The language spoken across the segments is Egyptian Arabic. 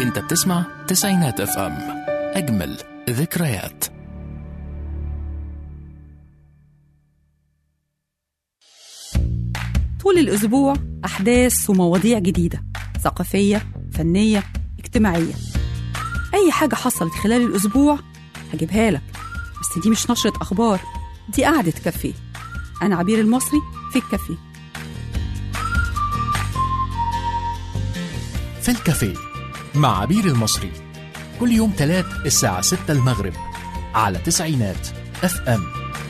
انت بتسمع تسعينات اف ام اجمل ذكريات طول الأسبوع أحداث ومواضيع جديدة ثقافية فنية اجتماعية أي حاجة حصلت خلال الأسبوع هجيبها لك بس دي مش نشرة أخبار دي قعدة كافيه أنا عبير المصري في الكافيه في الكافيه مع عبير المصري كل يوم تلات الساعة 6 المغرب على تسعينات اف ام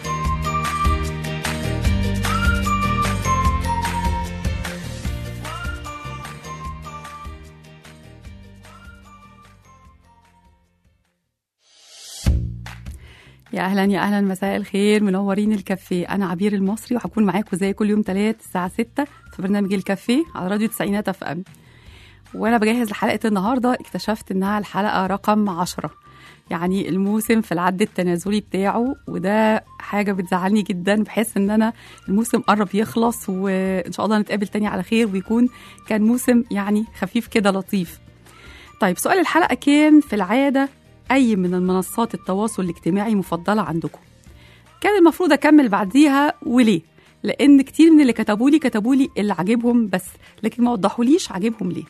يا أهلا يا أهلا مساء الخير منورين الكافيه أنا عبير المصري وهكون معاكم زي كل يوم تلات الساعة 6 في برنامج الكافيه على راديو تسعينات اف ام وانا بجهز لحلقه النهارده اكتشفت انها الحلقه رقم عشرة يعني الموسم في العد التنازلي بتاعه وده حاجة بتزعلني جدا بحس ان انا الموسم قرب يخلص وان شاء الله نتقابل تاني على خير ويكون كان موسم يعني خفيف كده لطيف طيب سؤال الحلقة كان في العادة اي من المنصات التواصل الاجتماعي مفضلة عندكم كان المفروض اكمل بعديها وليه لان كتير من اللي كتبوا لي كتبوا لي اللي عاجبهم بس لكن ما وضحوليش عاجبهم ليه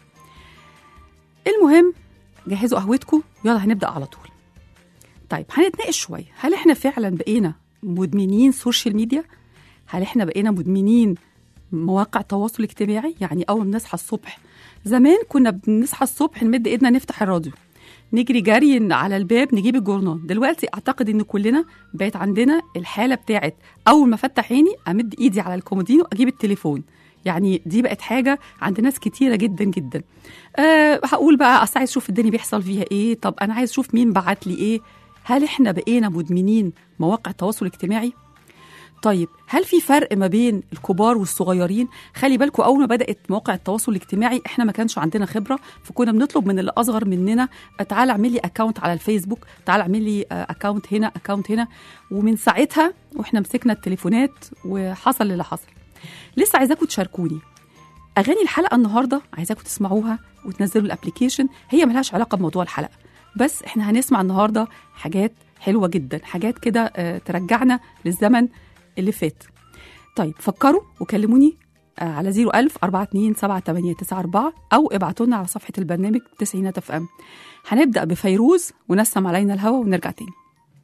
المهم جهزوا قهوتكم يلا هنبدا على طول طيب هنتناقش شويه هل احنا فعلا بقينا مدمنين سوشيال ميديا هل احنا بقينا مدمنين مواقع تواصل اجتماعي يعني اول ما نصحى الصبح زمان كنا بنصحى الصبح نمد ايدنا نفتح الراديو نجري جري على الباب نجيب الجورنال دلوقتي اعتقد ان كلنا بقت عندنا الحاله بتاعت اول ما افتح عيني امد ايدي على الكومودينو اجيب التليفون يعني دي بقت حاجة عند ناس كتيرة جدا جدا أه هقول بقى أصل عايز أشوف الدنيا بيحصل فيها إيه طب أنا عايز أشوف مين بعت لي إيه هل إحنا بقينا مدمنين مواقع التواصل الاجتماعي طيب هل في فرق ما بين الكبار والصغيرين خلي بالكم اول ما بدات مواقع التواصل الاجتماعي احنا ما كانش عندنا خبره فكنا بنطلب من اللي اصغر مننا تعالى اعمل لي اكونت على الفيسبوك تعالى اعمل لي اكونت هنا اكونت هنا ومن ساعتها واحنا مسكنا التليفونات وحصل اللي حصل لسه عايزاكم تشاركوني اغاني الحلقه النهارده عايزاكم تسمعوها وتنزلوا الابلكيشن هي ملهاش علاقه بموضوع الحلقه بس احنا هنسمع النهارده حاجات حلوه جدا حاجات كده اه ترجعنا للزمن اللي فات طيب فكروا وكلموني اه على 01000 427 او ابعتوا لنا على صفحه البرنامج تسعينات اف ام هنبدا بفيروز ونسم علينا الهوا ونرجع تاني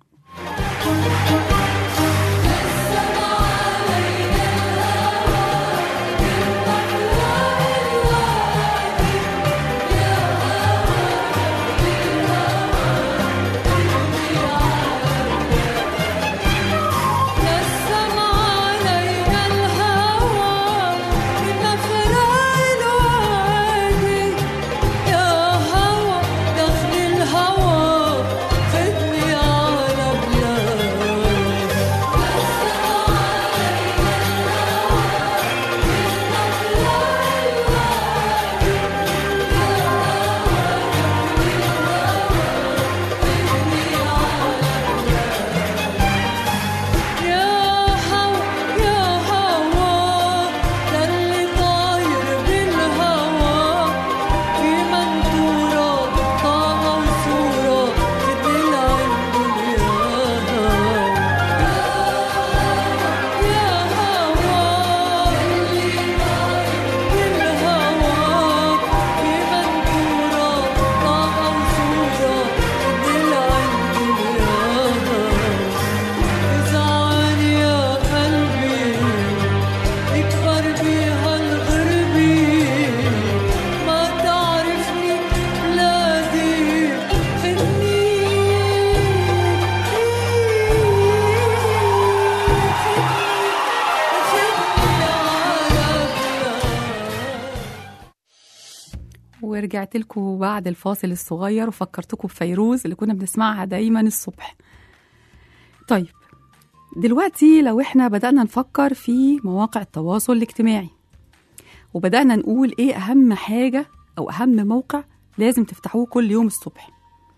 ورجعت لكم بعد الفاصل الصغير وفكرتكم بفيروز اللي كنا بنسمعها دايما الصبح طيب دلوقتي لو احنا بدأنا نفكر في مواقع التواصل الاجتماعي وبدأنا نقول ايه أهم حاجة أو أهم موقع لازم تفتحوه كل يوم الصبح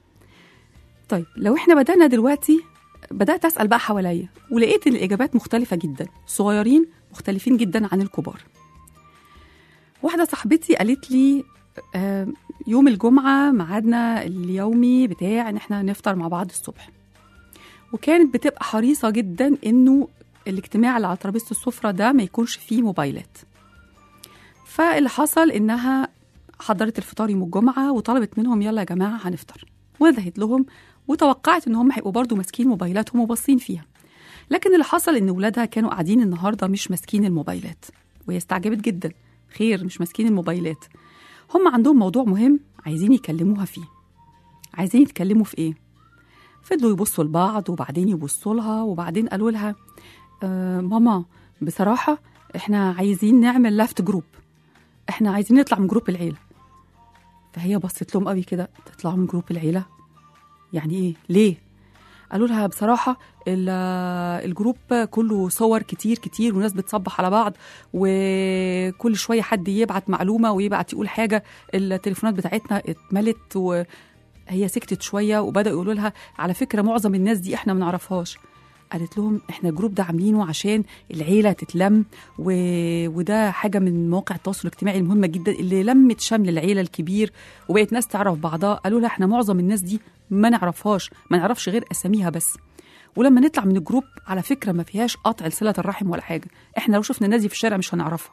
طيب لو احنا بدأنا دلوقتي بدأت أسأل بقى حواليا ولقيت إن الإجابات مختلفة جدا الصغيرين مختلفين جدا عن الكبار واحدة صاحبتي قالت لي آه، يوم الجمعة ميعادنا اليومي بتاع ان احنا نفطر مع بعض الصبح وكانت بتبقى حريصة جدا انه الاجتماع اللي على ترابيزة السفرة ده ما يكونش فيه موبايلات فاللي حصل انها حضرت الفطار يوم الجمعة وطلبت منهم يلا يا جماعة هنفطر وندهت لهم وتوقعت ان هم هيبقوا برضو ماسكين موبايلاتهم وباصين فيها لكن اللي حصل ان ولادها كانوا قاعدين النهارده مش ماسكين الموبايلات وهي استعجبت جدا خير مش ماسكين الموبايلات هم عندهم موضوع مهم عايزين يكلموها فيه عايزين يتكلموا في ايه فضلوا يبصوا لبعض وبعدين يبصوا لها وبعدين قالوا لها آه ماما بصراحة احنا عايزين نعمل لافت جروب احنا عايزين نطلع من جروب العيلة فهي بصت لهم قوي كده تطلعوا من جروب العيلة يعني ايه ليه قالوا لها بصراحة ال- الجروب كله صور كتير كتير وناس بتصبح على بعض وكل شوية حد يبعت معلومة ويبعت يقول حاجة التليفونات بتاعتنا اتملت وهي سكتت شوية وبدأوا يقولوا لها على فكرة معظم الناس دي احنا ما نعرفهاش قالت لهم احنا الجروب ده عاملينه عشان العيلة تتلم و... وده حاجة من مواقع التواصل الاجتماعي المهمة جدا اللي لمت شمل العيلة الكبير وبقت ناس تعرف بعضها قالوا لها احنا معظم الناس دي ما نعرفهاش ما نعرفش غير اساميها بس ولما نطلع من الجروب على فكرة ما فيهاش قطع لصلة الرحم ولا حاجة احنا لو شفنا الناس دي في الشارع مش هنعرفها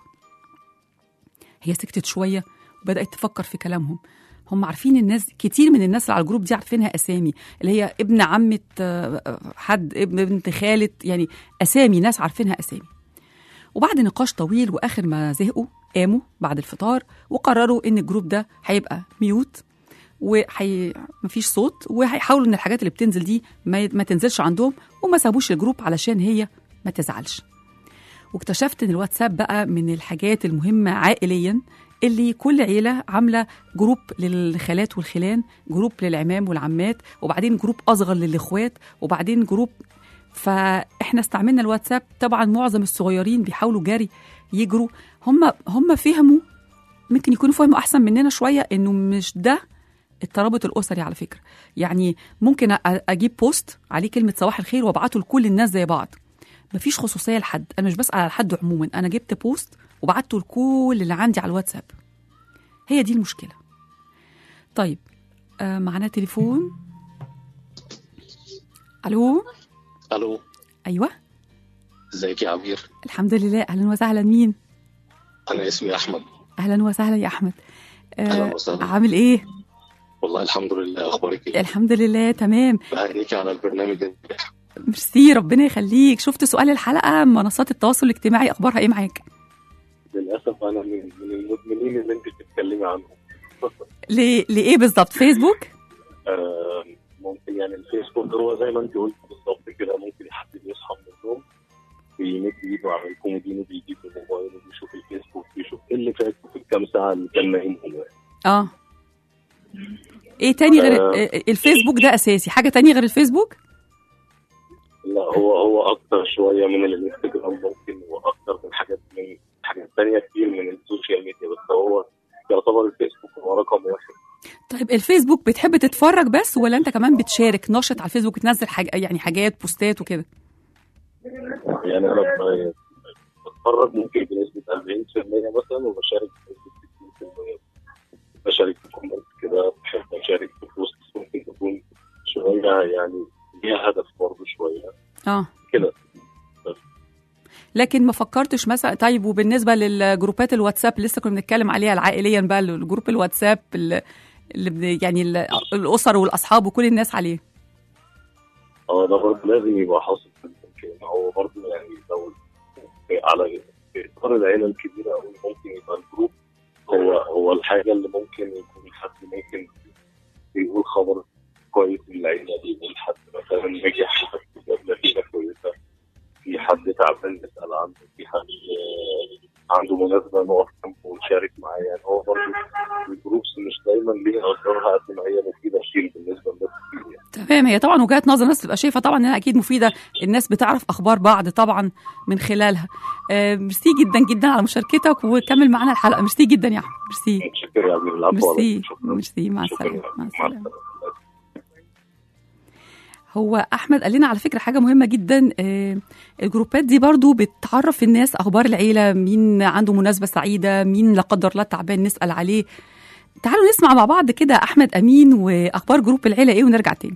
هي سكتت شوية وبدأت تفكر في كلامهم هم عارفين الناس كتير من الناس اللي على الجروب دي عارفينها اسامي اللي هي ابن عمة آه، حد ابن بنت خالة يعني اسامي ناس عارفينها اسامي وبعد نقاش طويل واخر ما زهقوا قاموا بعد الفطار وقرروا ان الجروب ده هيبقى ميوت وحي... مفيش صوت وهيحاولوا ان الحاجات اللي بتنزل دي ما, ي... ما تنزلش عندهم وما سابوش الجروب علشان هي ما تزعلش واكتشفت ان الواتساب بقى من الحاجات المهمه عائليا اللي كل عيله عامله جروب للخالات والخلان جروب للعمام والعمات وبعدين جروب اصغر للاخوات وبعدين جروب فاحنا استعملنا الواتساب طبعا معظم الصغيرين بيحاولوا جري يجروا هم هم فهموا ممكن يكونوا فهموا احسن مننا شويه انه مش ده الترابط الاسري على فكره يعني ممكن أ- اجيب بوست عليه كلمه صباح الخير وابعته لكل الناس زي بعض مفيش خصوصيه لحد انا مش بسال على حد عموما انا جبت بوست وبعته لكل اللي عندي على الواتساب هي دي المشكله طيب آه معانا تليفون الو الو ايوه ازيك يا عبير الحمد لله اهلا وسهلا مين انا اسمي احمد اهلا وسهلا يا احمد أهلاً وسهلاً. عامل ايه والله الحمد لله اخبارك ايه الحمد لله تمام بهنيكي على البرنامج ده. ميرسي ربنا يخليك شفت سؤال الحلقه منصات التواصل الاجتماعي اخبارها ايه معاك للاسف انا من من المدمنين اللي انت بتتكلمي عنهم ل- لايه بالظبط فيسبوك آه، ممكن يعني الفيسبوك هو زي ما انت قلت بالظبط كده ممكن حد يصحى من النوم بيمد ايده على الكومودين وبيجيب الموبايل وبيشوف الفيسبوك بيشوف ايه اللي فات في الكام ساعه اللي كان نايمهم يعني. اه ايه تاني غير آه. آه، الفيسبوك ده اساسي حاجه تانية غير الفيسبوك لا هو هو اكتر شويه من الانستجرام ممكن واكتر من حاجات من حاجات تانية كتير من السوشيال ميديا بس هو يعتبر الفيسبوك هو رقم واحد طيب الفيسبوك بتحب تتفرج بس ولا انت كمان بتشارك نشط على الفيسبوك تنزل حاجة يعني حاجات بوستات وكده يعني انا ب- بتفرج ممكن بنسبه 40% مثلا وبشارك بنسبه 60% بشارك في كومنت كده بحب اشارك في بوست ممكن تكون شويه يعني ليها هدف برضه شويه اه كده لكن ما فكرتش مثلا طيب وبالنسبه للجروبات الواتساب لسه كنا بنتكلم عليها عائليا بقى الجروب الواتساب اللي اللي بن- يعني ال- الاسر والاصحاب وكل الناس عليه اه ده برضه لازم يبقى حاصل في الممكن هو برضه يعني لو في- على في اطار العيله الكبيره قوي ممكن يبقى الجروب هو هو الحاجه اللي ممكن يكون حد ممكن يقول خبر كويس للعيله دي يقول حد مثلا نجح حد جاب نتيجه كويسه في حد تعبان نسال عنه في حد آه، عنده مناسبه نقف جنبه ونشارك معاه يعني هو برضه الجروبس مش دايما ليها اثرها قد ما هي مفيده كتير بالنسبه لناس كتير يعني. تمام هي طبعا وجهات نظر الناس تبقى شايفه طبعا انها اكيد مفيده الناس بتعرف اخبار بعض طبعا من خلالها آه ميرسي جدا جدا على مشاركتك وكمل معانا الحلقه ميرسي جدا يا احمد ميرسي متشكر يا عبد العفو ميرسي عليكم. شكرا ميرسي مع شكرا السلامه مع مع السلامه السلامه هو احمد قال لنا على فكره حاجه مهمه جدا آه، الجروبات دي برضو بتعرف الناس اخبار العيله مين عنده مناسبه سعيده مين لا قدر الله تعبان نسال عليه تعالوا نسمع مع بعض كده احمد امين واخبار جروب العيله ايه ونرجع تاني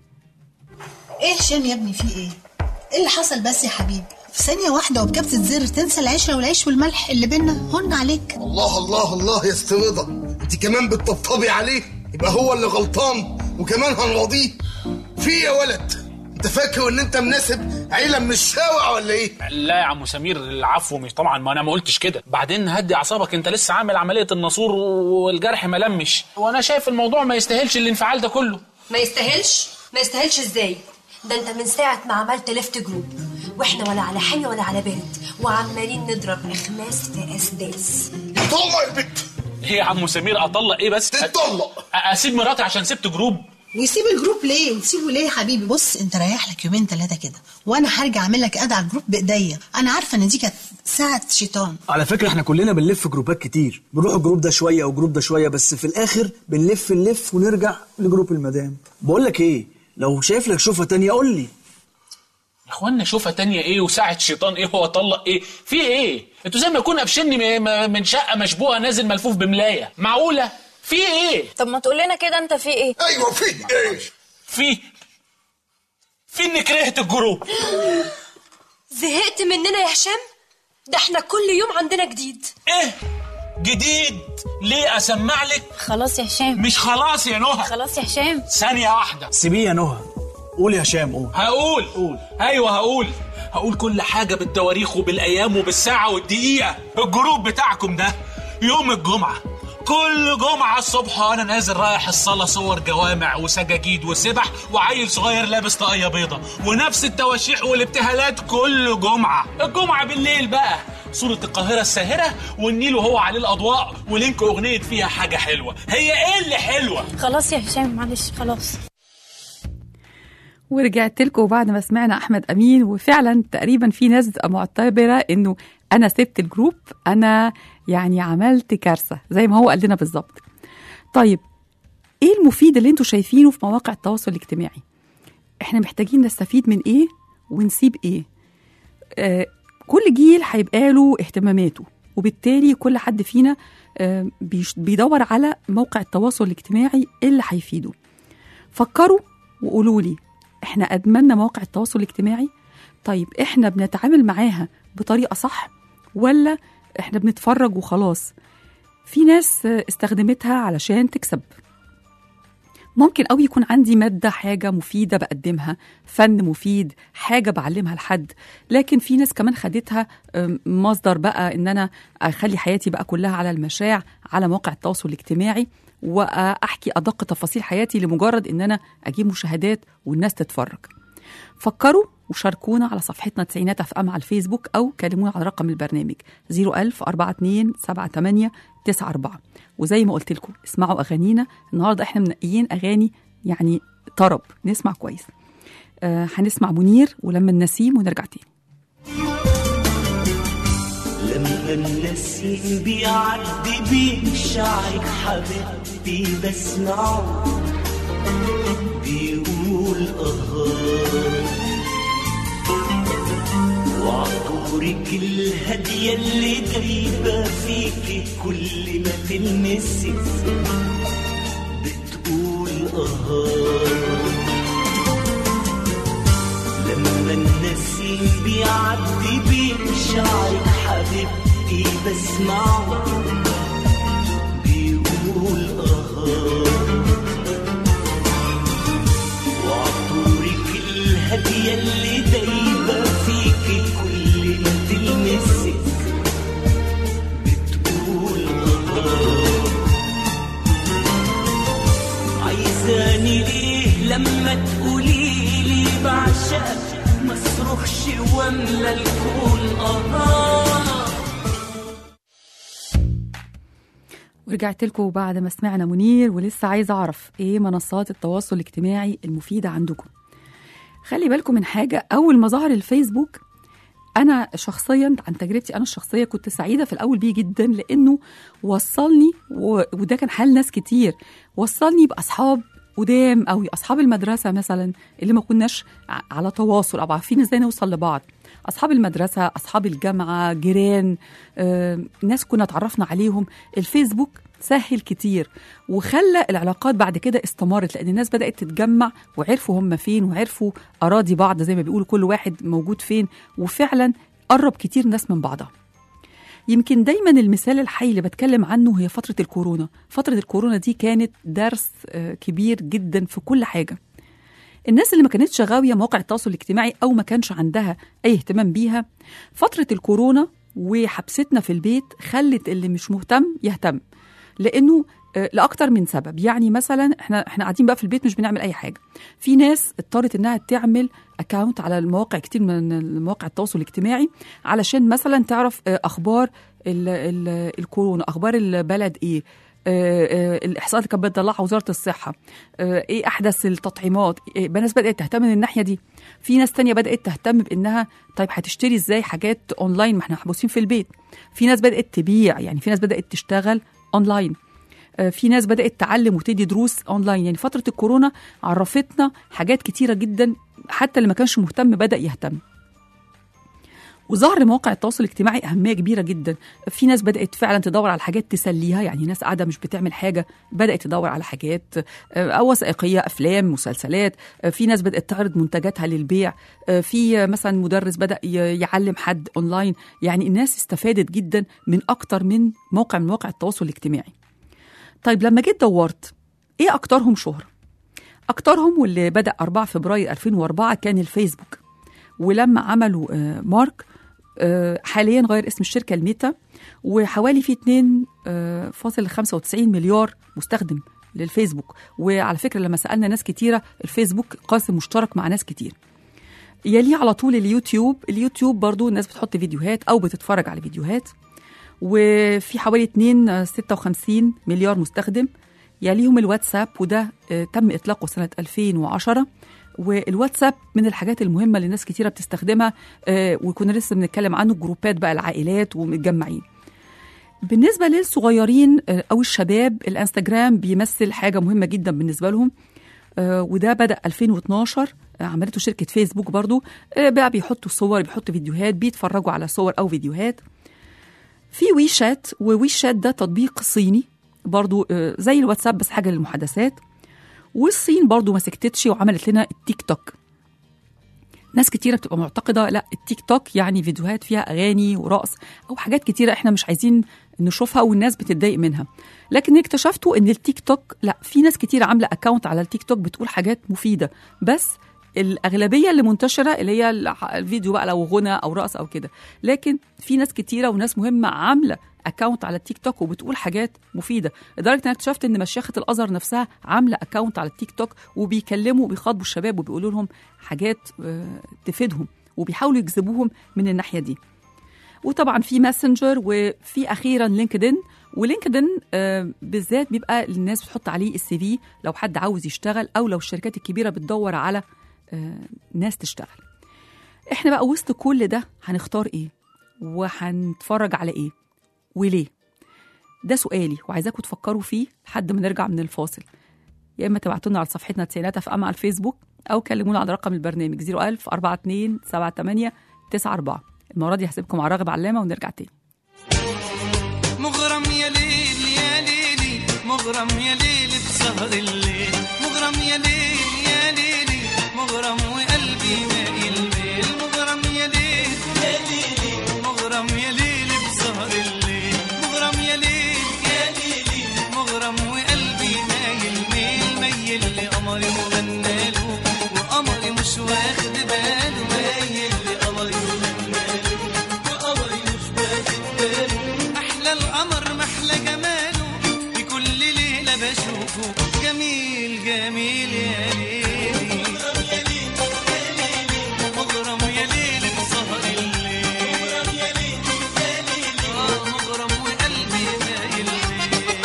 ايه هشام يا ابني في ايه؟ ايه اللي حصل بس يا حبيبي؟ في ثانية واحدة وبكبسة زر تنسى العشرة والعيش والملح اللي بينا هن عليك الله الله الله يا استرضا انت كمان بتطبطبي عليه يبقى هو اللي غلطان وكمان هنراضيه في إيه يا ولد انت فاكر ان انت مناسب عيله من الشارع ولا ايه لا يا عم سمير العفو مش طبعا ما انا ما قلتش كده بعدين هدي اعصابك انت لسه عامل عمليه الناسور والجرح ما لمش وانا شايف الموضوع ما يستاهلش الانفعال ده كله ما يستاهلش ما يستاهلش ازاي ده انت من ساعة ما عملت ليفت جروب واحنا ولا على حامي ولا على بارد وعمالين نضرب اخماس في اسداس طلق البت ايه يا عم سمير اطلق ايه بس تتطلق أ- اسيب مراتي عشان سبت جروب ويسيب الجروب ليه؟ وتسيبه ليه يا حبيبي؟ بص انت ريح لك يومين ثلاثة كده وانا هرجع اعمل لك اد على الجروب بايديا انا عارفة ان دي كانت ساعة شيطان على فكرة احنا كلنا بنلف جروبات كتير بنروح الجروب ده شوية والجروب ده شوية بس في الآخر بنلف نلف ونرجع لجروب المدام بقول لك ايه لو شايف لك شوفة تانية قول لي يا اخوانا شوفها تانية ايه وساعة شيطان ايه هو طلق ايه في ايه انتوا زي ما يكون قفشني م- م- من شقة مشبوهة نازل ملفوف بملاية معقولة في ايه طب ما تقول لنا كده انت في ايه ايوه في ايه في في اني كرهت الجروب زهقت مننا يا هشام ده احنا كل يوم عندنا جديد ايه جديد ليه اسمع لك خلاص يا هشام مش خلاص يا نهى خلاص يا هشام ثانية واحدة سيبيه يا نهى قول يا هشام قول هقول قول ايوه هقول هقول كل حاجه بالتواريخ وبالايام وبالساعه والدقيقه الجروب بتاعكم ده يوم الجمعه كل جمعة الصبح وأنا نازل رايح الصلاة صور جوامع وسجاجيد وسبح وعيل صغير لابس طاقية بيضة ونفس التواشيح والابتهالات كل جمعة الجمعة بالليل بقى صورة القاهرة الساهرة والنيل وهو عليه الأضواء ولينك أغنية فيها حاجة حلوة هي إيه اللي حلوة؟ خلاص يا هشام معلش خلاص ورجعت لكم بعد ما سمعنا احمد امين وفعلا تقريبا في ناس بتبقى معتبره انه انا سبت الجروب انا يعني عملت كارثه زي ما هو قال لنا بالظبط طيب ايه المفيد اللي انتوا شايفينه في مواقع التواصل الاجتماعي احنا محتاجين نستفيد من ايه ونسيب ايه آه كل جيل هيبقى له اهتماماته وبالتالي كل حد فينا آه بيش- بيدور على موقع التواصل الاجتماعي اللي هيفيده فكروا وقولوا لي احنا ادمنا مواقع التواصل الاجتماعي طيب احنا بنتعامل معاها بطريقه صح ولا احنا بنتفرج وخلاص في ناس آه، استخدمتها علشان تكسب ممكن قوي يكون عندي مادة حاجة مفيدة بقدمها فن مفيد حاجة بعلمها لحد لكن في ناس كمان خدتها آم، مصدر بقى ان انا اخلي حياتي بقى كلها على المشاع على مواقع التواصل الاجتماعي واحكي ادق تفاصيل حياتي لمجرد ان انا اجيب مشاهدات والناس تتفرج فكروا وشاركونا على صفحتنا تسعينات اف ام على الفيسبوك او كلمونا على رقم البرنامج 01000 42 78 94 وزي ما قلت لكم اسمعوا اغانينا النهارده احنا منقيين اغاني يعني طرب نسمع كويس آه هنسمع منير ولما النسيم ونرجع تاني لما النسيم بيعدي بين شعرك حبيبتي بسمعه بيقول اه وعطورك الهادية اللي دايبة فيكي كل ما تلمسي بتقول اه لما النسيم بيعدي بين شعرك حبيبتي بسمعه بيقول اه وعطورك الهادية اللي دايبة فيكي كل ما تلمسك بتقول اه عايزاني ليه لما تقولي لي بعشقك ما اصرخش واملى الكون اه ورجعت لكم بعد ما سمعنا منير ولسه عايزه اعرف ايه منصات التواصل الاجتماعي المفيده عندكم خلي بالكم من حاجه اول ما ظهر الفيسبوك انا شخصيا عن تجربتي انا الشخصيه كنت سعيده في الاول بيه جدا لانه وصلني و... وده كان حال ناس كتير وصلني باصحاب قدام قوي اصحاب المدرسه مثلا اللي ما كناش ع- على تواصل او عارفين ازاي نوصل لبعض اصحاب المدرسه اصحاب الجامعه جيران آه، ناس كنا اتعرفنا عليهم الفيسبوك سهل كتير وخلى العلاقات بعد كده استمرت لان الناس بدات تتجمع وعرفوا هم فين وعرفوا اراضي بعض زي ما بيقولوا كل واحد موجود فين وفعلا قرب كتير ناس من بعضها يمكن دايما المثال الحي اللي بتكلم عنه هي فترة الكورونا فترة الكورونا دي كانت درس آه، كبير جدا في كل حاجة الناس اللي ما كانتش غاوية مواقع التواصل الاجتماعي أو ما كانش عندها أي اهتمام بيها فترة الكورونا وحبستنا في البيت خلت اللي مش مهتم يهتم لأنه آه، لأكتر من سبب يعني مثلا احنا احنا قاعدين بقى في البيت مش بنعمل أي حاجة في ناس اضطرت إنها تعمل اكاونت على المواقع كتير من مواقع التواصل الاجتماعي علشان مثلا تعرف آه، اخبار ال ال الكورونا اخبار البلد ايه آه، آه، الاحصاءات اللي كانت بتطلعها وزاره الصحه آه، ايه احدث التطعيمات إيه ناس بدات تهتم من الناحيه دي في ناس تانية بدات تهتم بانها طيب هتشتري ازاي حاجات اونلاين ما احنا محبوسين في البيت في ناس بدات تبيع يعني في ناس بدات تشتغل اونلاين آه، في ناس بدات تعلم وتدي دروس اونلاين يعني فتره الكورونا عرفتنا حاجات كتيره جدا حتى اللي ما كانش مهتم بدا يهتم وظهر مواقع التواصل الاجتماعي أهمية كبيرة جدا في ناس بدأت فعلا تدور على حاجات تسليها يعني ناس قاعدة مش بتعمل حاجة بدأت تدور على حاجات آه، أو وثائقية أفلام مسلسلات آه، في ناس بدأت تعرض منتجاتها للبيع آه، في آه، مثلا مدرس بدأ ي- يعلم حد أونلاين يعني الناس استفادت جدا من أكتر من موقع من مواقع التواصل الاجتماعي طيب لما جيت دورت إيه أكترهم شهرة أكترهم واللي بدأ 4 فبراير 2004 كان الفيسبوك ولما عملوا آه، مارك آه، حاليا غير اسم الشركة الميتا وحوالي في 2.95 مليار مستخدم للفيسبوك وعلى فكرة لما سألنا ناس كتيرة الفيسبوك قاسم مشترك مع ناس كتير يليه على طول اليوتيوب اليوتيوب برضو الناس بتحط فيديوهات أو بتتفرج على فيديوهات وفي حوالي 2 56 مليار مستخدم يليهم الواتساب وده آه، تم إطلاقه سنة 2010 والواتساب من الحاجات المهمة اللي ناس كتيرة بتستخدمها آه، وكنا لسه بنتكلم عنه جروبات بقى العائلات ومتجمعين بالنسبة للصغيرين آه، أو الشباب الانستجرام بيمثل حاجة مهمة جدا بالنسبة لهم آه، وده بدأ 2012 آه، عملته شركة فيسبوك برضو آه، بقى بيحطوا صور بيحطوا فيديوهات بيتفرجوا على صور أو فيديوهات في وي شات ووي شات ده تطبيق صيني برضو آه، زي الواتساب بس حاجة للمحادثات والصين برضو ما سكتتش وعملت لنا التيك توك ناس كتيرة بتبقى معتقدة لا التيك توك يعني فيديوهات فيها أغاني ورقص أو حاجات كتيرة إحنا مش عايزين نشوفها والناس بتتضايق منها لكن اكتشفتوا إن التيك توك لا في ناس كتيرة عاملة أكاونت على التيك توك بتقول حاجات مفيدة بس الأغلبية اللي منتشرة اللي هي الع- الفيديو بقى لو غنى أو رقص أو كده لكن في ناس كتيرة وناس مهمة عاملة اكونت على التيك توك وبتقول حاجات مفيده لدرجه ان انا اكتشفت ان مشيخه الازهر نفسها عامله اكونت على التيك توك وبيكلموا وبيخاطبوا الشباب وبيقولوا لهم حاجات آه، تفيدهم وبيحاولوا يجذبوهم من الناحيه دي وطبعا في ماسنجر وفي اخيرا لينكدين ولينكدين آه، بالذات بيبقى الناس بتحط عليه السي في لو حد عاوز يشتغل او لو الشركات الكبيره بتدور على آه، ناس تشتغل احنا بقى وسط كل ده هنختار ايه وهنتفرج على ايه وليه ده سؤالي وعايزاكم تفكروا فيه لحد ما نرجع من الفاصل يا اما تبعتوا لنا على صفحتنا تسعينات اف ام على الفيسبوك او كلمونا على رقم البرنامج 01000 42 78 94 المره دي هسيبكم مع راغب علامه ونرجع تاني مغرم يا ليل يا ليلي مغرم يا ليل بسهر الليل مغرم يا ليل يا ليلي مغرم وقلبي مايل ميل مغرم يا ليل يا ليلي مغرم يا ليل بسهر الليل مغرم يا ليل يا ليلي مغرم وقلبي مايل ميل ميل لقمري وغناله وقمري مش واخد باله مايل لقمري وغناله وقمري مش واخد باله احلى القمر محلى جماله في كل ليله بشوفه جميل جميل يا ليلي مغرم يا ليلي بسهر الليل مغرم يا ليلي يا ليلي آه مغرم وقلبي مايل ليه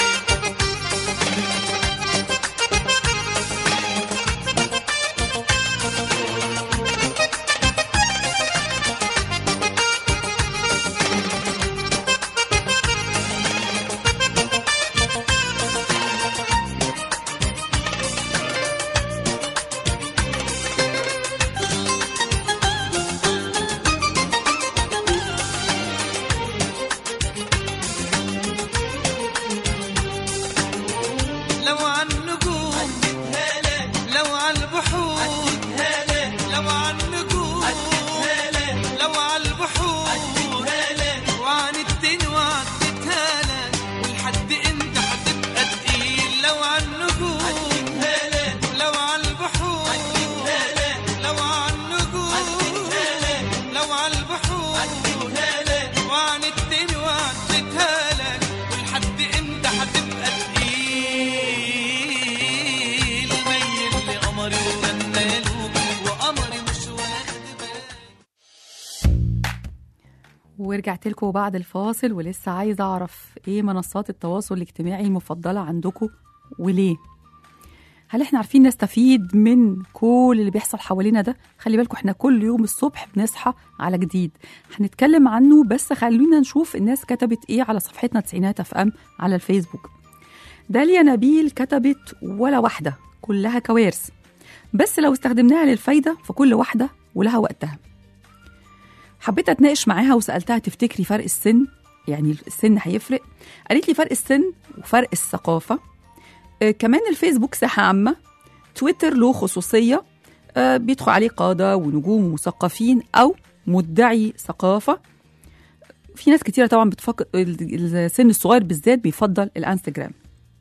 ورجعت لكم بعد الفاصل ولسه عايزة أعرف إيه منصات التواصل الاجتماعي المفضلة عندكم وليه هل احنا عارفين نستفيد من كل اللي بيحصل حوالينا ده خلي بالكم احنا كل يوم الصبح بنصحى على جديد هنتكلم عنه بس خلونا نشوف الناس كتبت ايه على صفحتنا تسعينات اف ام على الفيسبوك داليا نبيل كتبت ولا واحدة كلها كوارث بس لو استخدمناها للفايدة فكل واحدة ولها وقتها حبيت اتناقش معاها وسالتها تفتكري فرق السن يعني السن هيفرق قالت لي فرق السن وفرق الثقافه آه كمان الفيسبوك ساحه عامه تويتر له خصوصيه آه بيدخل عليه قاده ونجوم ومثقفين او مدعي ثقافه في ناس كتيره طبعا بتفكر السن الصغير بالذات بيفضل الانستجرام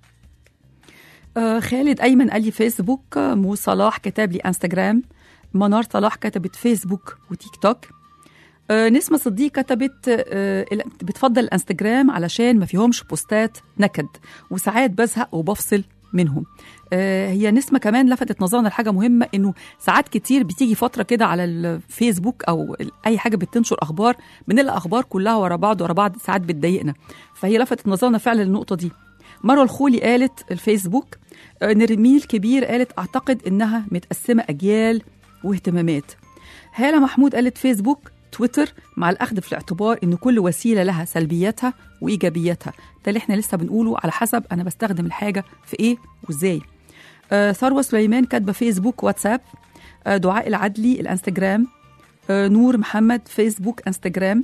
آه خالد ايمن قال لي فيسبوك آه، مو صلاح كتب لي انستجرام منار صلاح كتبت فيسبوك وتيك توك آه، نسمة صديق كتبت آه، ال- بتفضل الانستجرام علشان ما فيهمش بوستات نكد وساعات بزهق وبفصل منهم آه، هي نسمة كمان لفتت نظرنا لحاجة مهمة انه ساعات كتير بتيجي فترة كده على الفيسبوك او ال- اي حاجة بتنشر اخبار بنلاقي اخبار كلها ورا بعض ورا بعض ساعات بتضايقنا فهي لفتت نظرنا فعلا للنقطة دي مروة الخولي قالت الفيسبوك آه، نرميل كبير قالت اعتقد انها متقسمة اجيال واهتمامات هالة محمود قالت فيسبوك تويتر مع الأخذ في الاعتبار إن كل وسيلة لها سلبياتها وإيجابياتها ده اللي إحنا لسه بنقوله على حسب أنا بستخدم الحاجة في إيه وإزاي آه ثروة سليمان كاتبة فيسبوك واتساب آه دعاء العدلي الانستجرام آه نور محمد فيسبوك انستجرام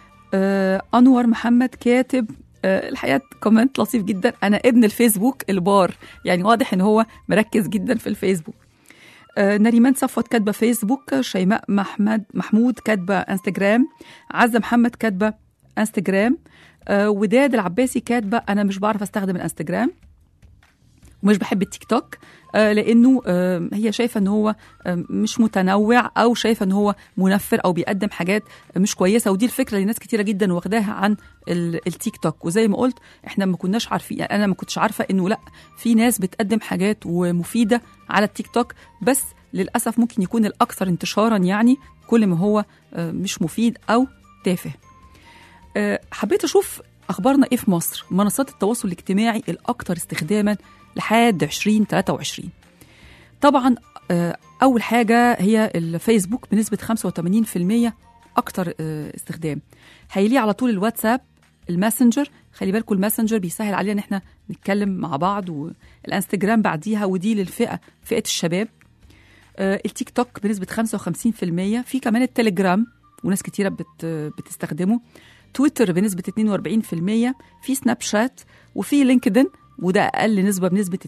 آه أنور محمد كاتب آه الحقيقة كومنت لطيف جدا أنا ابن الفيسبوك البار يعني واضح إن هو مركز جدا في الفيسبوك آه، نريمان صفوت كاتبه فيسبوك شيماء محمد محمود كاتبه انستجرام عزه محمد كاتبه انستجرام آه، وداد العباسي كاتبه انا مش بعرف استخدم الانستجرام ومش بحب التيك توك آه، لانه آه، هي شايفه ان هو آه، مش متنوع او شايفه ان هو منفر او بيقدم حاجات مش كويسه ودي الفكره اللي ناس كتيره جدا واخداها عن ال- التيك توك وزي ما قلت احنا ما كناش عارفين يعني انا ما كنتش عارفه انه لا في ناس بتقدم حاجات ومفيده على التيك توك بس للاسف ممكن يكون الاكثر انتشارا يعني كل ما هو آه، مش مفيد او تافه آه، حبيت اشوف اخبارنا ايه في مصر منصات التواصل الاجتماعي الاكثر استخداما لحد 2023 طبعا آه، اول حاجه هي الفيسبوك بنسبه 85% اكتر آه، استخدام هيليه على طول الواتساب الماسنجر خلي بالكم الماسنجر بيسهل علينا ان احنا نتكلم مع بعض والانستجرام بعديها ودي للفئه فئه الشباب آه، التيك توك بنسبه 55% في كمان التليجرام وناس كتيره بت بتستخدمه تويتر بنسبه 42% في سناب شات وفي لينكدين وده اقل نسبه بنسبه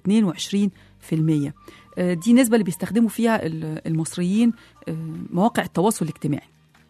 22% آه، دي نسبه اللي بيستخدموا فيها ال- المصريين آه، مواقع التواصل الاجتماعي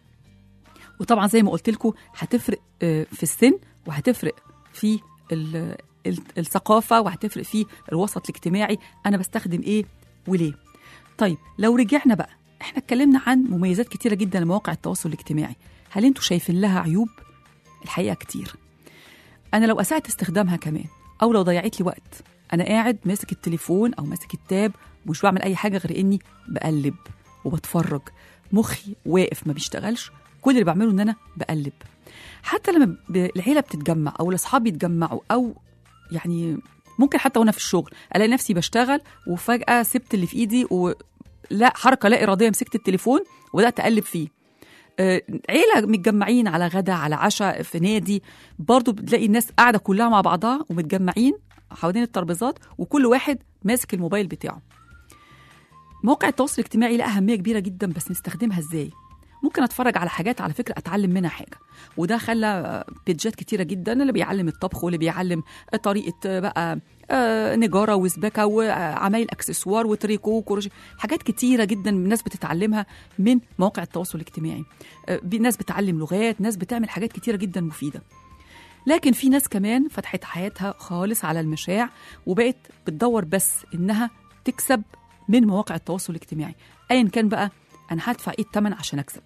وطبعا زي ما قلت لكم هتفرق آه، في السن وهتفرق في ال- ال- الثقافه وهتفرق في الوسط الاجتماعي انا بستخدم ايه وليه طيب لو رجعنا بقى احنا اتكلمنا عن مميزات كتيره جدا لمواقع التواصل الاجتماعي هل انتوا شايفين لها عيوب الحقيقه كتير انا لو اسأت استخدامها كمان او لو ضيعت لي وقت انا قاعد ماسك التليفون او ماسك التاب ومش بعمل اي حاجه غير اني بقلب وبتفرج مخي واقف ما بيشتغلش كل اللي بعمله ان انا بقلب حتى لما ب- العيله بتتجمع او الاصحاب يتجمعوا او يعني ممكن حتى وانا في الشغل الاقي نفسي بشتغل وفجاه سبت اللي في ايدي ولا حركه لا اراديه مسكت التليفون وبدات اقلب فيه آه، عيله متجمعين على غدا على عشاء في نادي برضو بتلاقي الناس قاعده كلها مع بعضها ومتجمعين حوالين الترابيزات وكل واحد ماسك الموبايل بتاعه موقع التواصل الاجتماعي له اهميه كبيره جدا بس نستخدمها ازاي ممكن اتفرج على حاجات على فكره اتعلم منها حاجه وده خلى آه، بيجات كتيره جدا اللي بيعلم الطبخ واللي بيعلم آه، طريقه آه، بقى آه، نجاره وسباكه وعمايل اكسسوار وتريكو وكروشيه حاجات كتيره جدا الناس بتتعلمها من مواقع التواصل الاجتماعي آه، بي- ناس بتعلم لغات ناس بتعمل حاجات كتيره جدا مفيده لكن في ناس كمان فتحت حياتها خالص على المشاع وبقت بتدور بس انها تكسب من مواقع التواصل الاجتماعي ايا كان بقى انا هدفع ايه الثمن عشان اكسب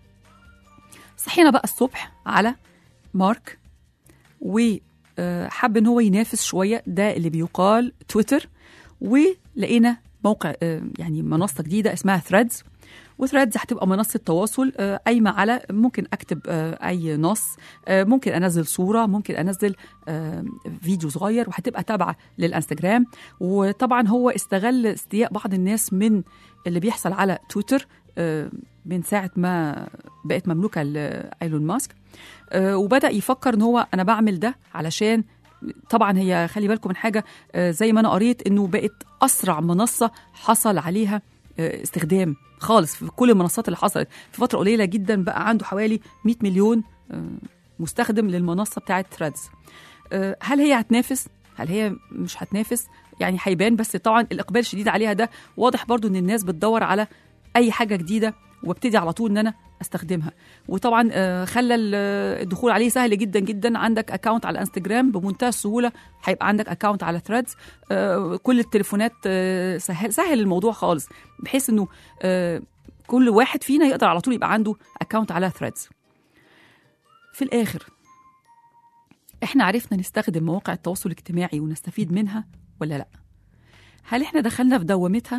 صحينا بقى الصبح على مارك وحب ان هو ينافس شويه ده اللي بيقال تويتر ولقينا موقع آه، يعني منصه جديده اسمها ثريدز وثريدز هتبقى منصه تواصل آه، قايمه على ممكن اكتب آه، اي نص آه، ممكن انزل صوره ممكن انزل آه، فيديو صغير وهتبقى تابعه للانستجرام وطبعا هو استغل استياء بعض الناس من اللي بيحصل على تويتر آه، من ساعه ما بقت مملوكه لايلون ماسك آه، وبدا يفكر ان هو انا بعمل ده علشان طبعا هي خلي بالكم من حاجه آه، زي ما انا قريت انه بقت اسرع منصه حصل عليها آه، استخدام خالص في كل المنصات اللي حصلت في فتره قليله جدا بقى عنده حوالي 100 مليون آه، مستخدم للمنصه بتاعه ثريدز هل هي هتنافس هل هي مش هتنافس يعني هيبان بس طبعا الاقبال الشديد عليها ده واضح برضو ان الناس بتدور على اي حاجه جديده وابتدي على طول ان انا استخدمها وطبعا آه، خلى ال- الدخول عليه سهل جدا جدا عندك اكونت على انستجرام بمنتهى السهوله هيبقى عندك اكونت على ثريدز كل التليفونات آه، سهل سهل الموضوع خالص بحيث انه آه، كل واحد فينا يقدر على طول يبقى عنده اكونت على ثريدز في الاخر احنا عرفنا نستخدم مواقع التواصل الاجتماعي ونستفيد منها ولا لا هل احنا دخلنا في دوامتها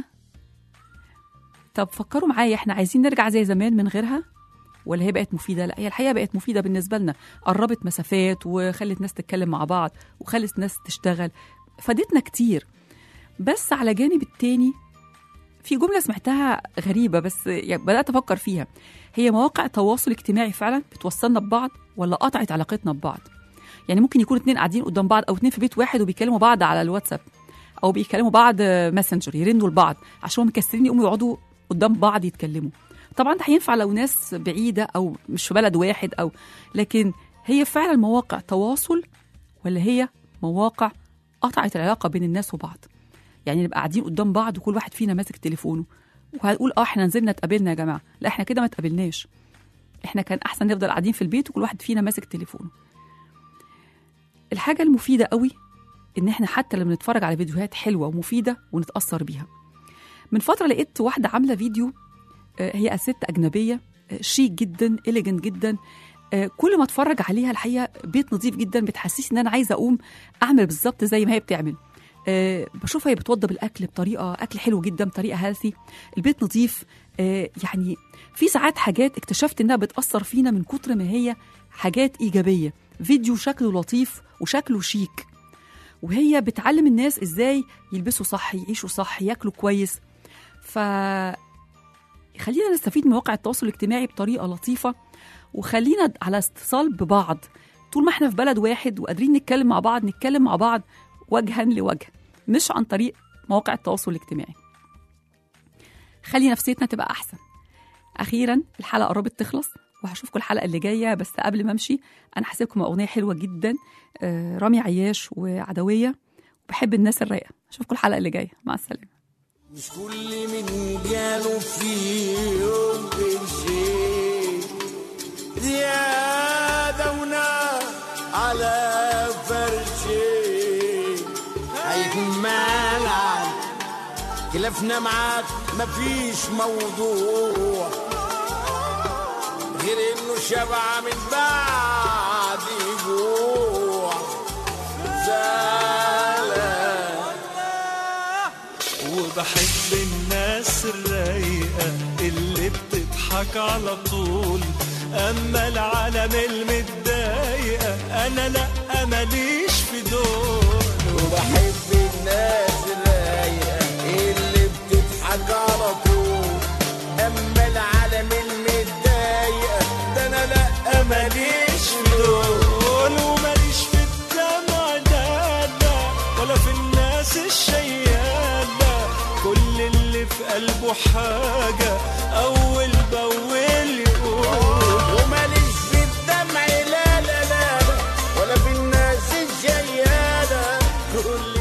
طب فكروا معايا احنا عايزين نرجع زي زمان من غيرها ولا هي بقت مفيده لا هي الحقيقه بقت مفيده بالنسبه لنا قربت مسافات وخلت ناس تتكلم مع بعض وخلت ناس تشتغل فادتنا كتير بس على جانب التاني في جمله سمعتها غريبه بس يعني بدات افكر فيها هي مواقع التواصل الاجتماعي فعلا بتوصلنا ببعض ولا قطعت علاقتنا ببعض يعني ممكن يكون اتنين قاعدين قدام بعض او اتنين في بيت واحد وبيكلموا بعض على الواتساب او بيكلموا بعض ماسنجر يرنوا لبعض عشان هم مكسرين يقوموا يقعدوا قدام بعض يتكلموا طبعا ده هينفع لو ناس بعيده او مش في بلد واحد او لكن هي فعلا مواقع تواصل ولا هي مواقع قطعت العلاقه بين الناس وبعض يعني نبقى قاعدين قدام بعض وكل واحد فينا ماسك تليفونه وهنقول اه احنا نزلنا اتقابلنا يا جماعه لا احنا كده ما اتقابلناش احنا كان احسن نفضل قاعدين في البيت وكل واحد فينا ماسك تليفونه الحاجه المفيده قوي ان احنا حتى لما نتفرج على فيديوهات حلوه ومفيده ونتاثر بيها من فتره لقيت واحده عامله فيديو آه، هي ست اجنبيه آه، شيك جدا اليجنت جدا آه، كل ما اتفرج عليها الحقيقه بيت نظيف جدا بتحسسني ان انا عايزه اقوم اعمل بالظبط زي ما هي بتعمل أه بشوفها هي بتوضب الاكل بطريقه اكل حلو جدا بطريقه هيلثي البيت نظيف أه يعني في ساعات حاجات اكتشفت انها بتاثر فينا من كتر ما هي حاجات ايجابيه فيديو شكله لطيف وشكله شيك وهي بتعلم الناس ازاي يلبسوا صح يعيشوا صح ياكلوا كويس ف خلينا نستفيد من مواقع التواصل الاجتماعي بطريقه لطيفه وخلينا على اتصال ببعض طول ما احنا في بلد واحد وقادرين نتكلم مع بعض نتكلم مع بعض وجها لوجه مش عن طريق مواقع التواصل الاجتماعي خلي نفسيتنا تبقى احسن اخيرا الحلقه قربت تخلص وهشوفكم الحلقه اللي جايه بس قبل ما امشي انا هسيبكم اغنيه حلوه جدا آه، رامي عياش وعدويه وبحب الناس الرايقه اشوفكم الحلقه اللي جايه مع السلامه مش كل من جاله في يوم قرشين زيادة ونار على فرشين هيكون مالك خلافنا معاك مفيش موضوع غير انه شبع من بعد جوع زعلان وبحب الناس الرايقة اللي بتضحك على طول أما العالم المتضايقة أنا لأ ماليش في دول وبحب الناس الرايقة اللي بتضحك على طول أما العالم المتضايقة ده أنا لأ ماليش في دول وماليش في الدمع ده لا ولا في الناس الشيالة كل اللي في قلبه حاجة أول بأول يقول وماليش في الدمع لا لا لا لا ولا في الناس الجيالة كل